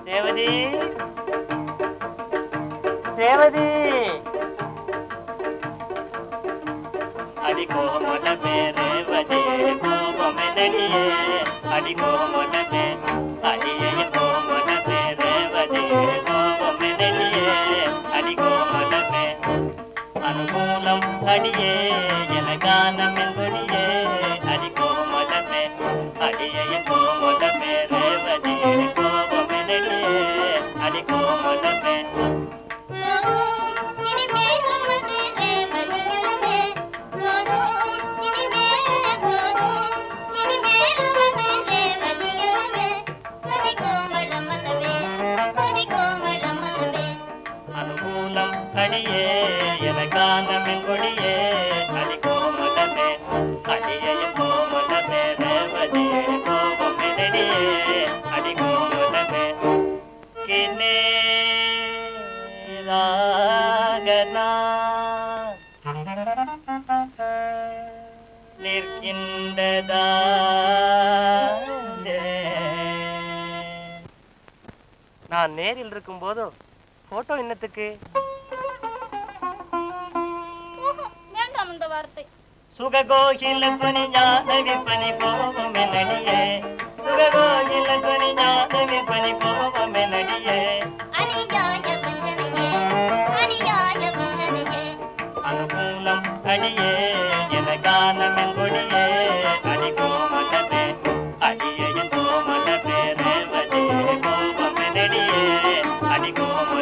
ரேவதி ரேவதி அடி கோமலமே ரேவதி கோபமெனடியே அடி கோமலமே அடியே கோமலமே ரேவதி கோபமெனடியே அடி கோமலமே அனுகூலம் அடியே எனக்கானம் என்படியே அடி கோமலமே அடியே கோமலமே ரேவதி கோபமெனடியே அடி கோமலமே அனுகூலம் அடியே எனக்கானம் என்படியே அடி கோமலமே அடியே கோமலமே ரேவதி கோபமெனடியே அடி கோமலமே கினே ராகனா நிற்கின்றதா நான் நேரில் இருக்கும் போதும் போட்டோ என்னத்துக்கு வேண்டாம் இந்த வார்த்தை சுககோஷில துணி ஞான விற்பனை கோபம் நடியே சுககோஷில துணி ஞான விற்பனை கோபம் நடியே அநியாய வஞ்சனையே அநியாய வஞ்சனையே அனுகூலம் அடியே எனக்கானம் என்பொடியே அடி கோமலமே அடியே கோமலமே ரேவதி கோபம் நடியே அடி கோம